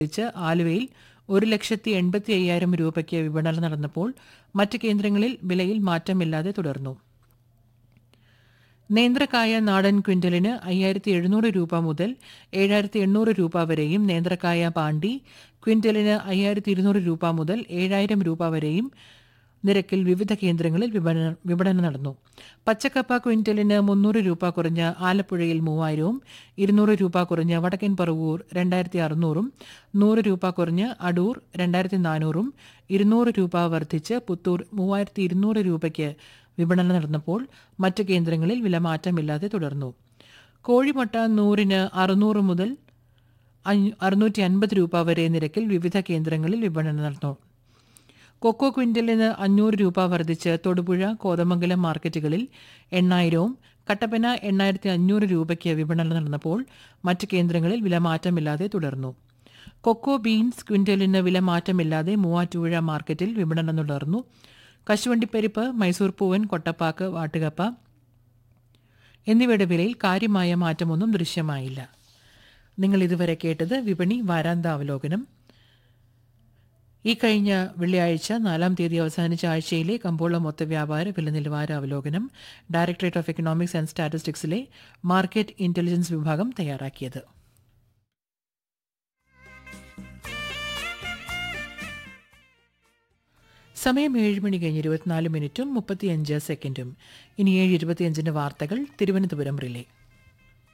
ച്ച് ആലുവയിൽ ഒരു ലക്ഷത്തി എൺപത്തി അയ്യായിരം രൂപയ്ക്ക് വിപണനം നടന്നപ്പോൾ മറ്റ് കേന്ദ്രങ്ങളിൽ വിലയിൽ മാറ്റമില്ലാതെ തുടർന്നു നേന്ത്രക്കായ നാടൻ ക്വിൻ്റലിന് അയ്യായിരത്തി എഴുന്നൂറ് രൂപ മുതൽ ഏഴായിരത്തി എണ്ണൂറ് രൂപ വരെയും നേന്ത്രക്കായ പാണ്ടി ക്വിൻ്റലിന് അയ്യായിരത്തി ഇരുന്നൂറ് രൂപ മുതൽ ഏഴായിരം രൂപ വരെയും നിരക്കിൽ വിവിധ കേന്ദ്രങ്ങളിൽ വിപണനം വിപണനം നടന്നു പച്ചക്കപ്പ ക്വിൻ്റലിന് മുന്നൂറ് രൂപ കുറഞ്ഞ് ആലപ്പുഴയിൽ മൂവായിരവും ഇരുന്നൂറ് രൂപ കുറഞ്ഞ് വടക്കൻ പറവൂർ രണ്ടായിരത്തി അറുന്നൂറും നൂറ് രൂപ കുറഞ്ഞ് അടൂർ രണ്ടായിരത്തി നാനൂറും ഇരുന്നൂറ് രൂപ വർദ്ധിച്ച് പുത്തൂർ മൂവായിരത്തി ഇരുന്നൂറ് രൂപയ്ക്ക് വിപണനം നടന്നപ്പോൾ മറ്റ് കേന്ദ്രങ്ങളിൽ വില മാറ്റമില്ലാതെ തുടർന്നു കോഴിമുട്ട നൂറിന് അറുന്നൂറ് മുതൽ അഞ്ഞൂ- അറുന്നൂറ്റി അൻപത് രൂപ വരെ നിരക്കിൽ വിവിധ കേന്ദ്രങ്ങളിൽ വിപണനം നടന്നു കൊക്കോ ക്വിൻ്റലിന് അഞ്ഞൂറ് രൂപ വർദ്ധിച്ച് തൊടുപുഴ കോതമംഗലം മാർക്കറ്റുകളിൽ എണ്ണായിരവും കട്ടപ്പന എണ്ണായിരത്തി അഞ്ഞൂറ് രൂപയ്ക്ക് വിപണനം നടന്നപ്പോൾ മറ്റ് കേന്ദ്രങ്ങളിൽ വില മാറ്റമില്ലാതെ തുടർന്നു കൊക്കോ ബീൻസ് ക്വിൻ്റലിന് വില മാറ്റമില്ലാതെ മൂവാറ്റുപുഴ മാർക്കറ്റിൽ വിപണനം തുടർന്നു കശുവണ്ടിപ്പരിപ്പ് മൈസൂർ പൂവൻ കൊട്ടപ്പാക്ക് വാട്ടുകപ്പ എന്നിവയുടെ വിലയിൽ കാര്യമായ മാറ്റമൊന്നും ദൃശ്യമായില്ല നിങ്ങൾ ഇതുവരെ കേട്ടത് വിപണി വാരാന്താവലോകനം ഈ കഴിഞ്ഞ വെള്ളിയാഴ്ച നാലാം തീയതി അവസാനിച്ച ആഴ്ചയിലെ കമ്പോള മൊത്ത വ്യാപാര വില നിലവാര അവലോകനം ഡയറക്ടറേറ്റ് ഓഫ് എക്കണോമിക്സ് ആൻഡ് സ്റ്റാറ്റിസ്റ്റിക്സിലെ മാർക്കറ്റ് ഇന്റലിജൻസ് വിഭാഗം തയ്യാറാക്കിയത് സമയം ഏഴ് മണി കഴിഞ്ഞ് ഇരുപത്തിനാല് മിനിറ്റും മുപ്പത്തിയഞ്ച് സെക്കൻഡും ഇനി ഏഴ് ഇരുപത്തിയഞ്ചിന് വാർത്തകൾ തിരുവനന്തപുരം റിലേ